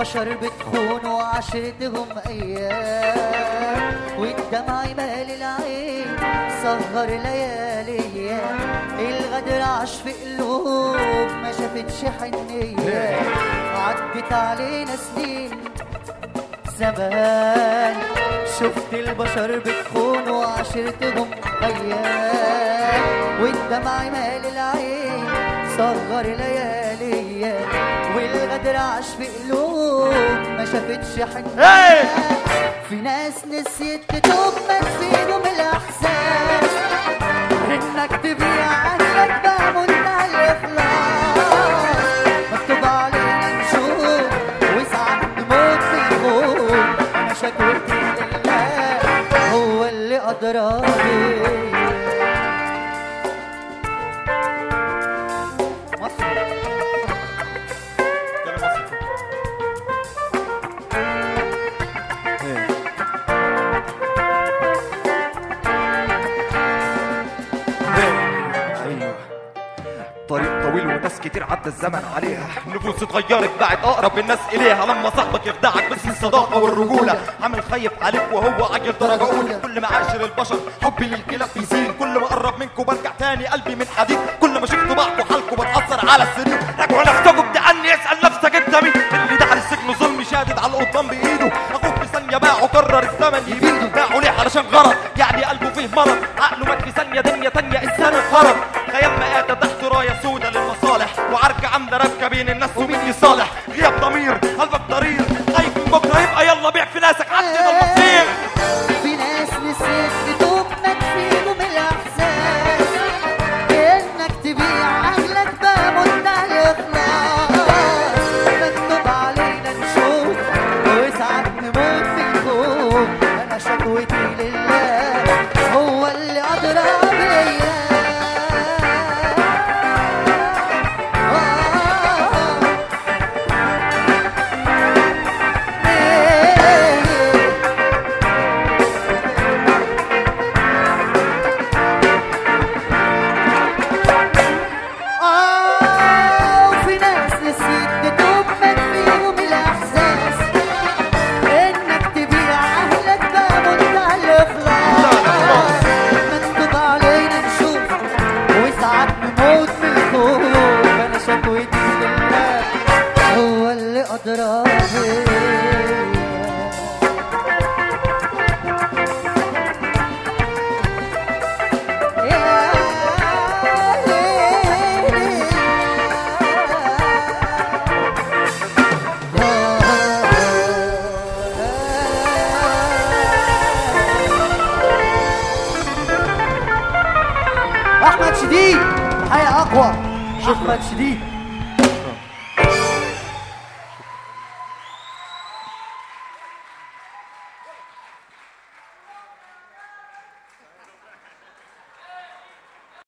البشر بتخون وعشرتهم ايام والدمع مال العين سهر ليالي الغدر عاش في قلوب ما شافتش حنيه عدت علينا سنين زمان شفت البشر بتخون وعشرتهم ايام والدمع مال العين صغر ليالي والغدر عاش في قلوب ما شافتش حنيه في ناس نسيت تتوب ما تفيدهم الاحساس انك تبيع عنك بمنتهى الاخلاص مكتوب علينا نشوف وساعات نموت في الخوف انا شكوتي لله هو اللي ادرى بيا مصر ايوه طريق طويل وناس كتير عدى الزمن عليها نفوس اتغيرت بقت اقرب الناس اليها لما صاحبك يخدعك بس الصداقه والرجوله عامل خايف عليك وهو عاجل درجه اولى كل ما عاشر البشر حبي للكلاب بيزيد كل ما اقرب منكم برجع تاني قلبي من حديد كل ما شفت بعضكم حالكم بتاثر على السرير راجعوا نفسكم بتعني اسال نفسك انت مين اللي دخل السجن ظلم شادد على القضبان بايده اخوك في ثانيه باعه قرر الزمن يبيده باعه ليه علشان غلط يعني قلبه فيه مرض عقله مات في ثانيه دنيا تانيه انسان انخرط خيال مآتة تحت رايه سودة للمصالح وعركه عامله ربكه بين الناس ومين يصالح غياب ضمير قلبك ضرير خايف من بكره يبقى يلا بيع في ناسك عدد المصير في ناس نسيت تتوب ما تفيدهم الاحساس انك تبيع اهلك بمنتهى الاخلاص مكتوب علينا نشوف وساعات نموت في الخوف انا شكوتي لله هو اللي ادرى بيا آه. آه وفي ناس نسيت تتوب من فيهم الإحساس إنك تبيع أهلك بمنتهى الإخلاص مكتوب علينا نشوف وساعات نموت من الخوف أنا شكوتي لله هو اللي أدرى بيا احمد شديد حي اقوى احمد شديد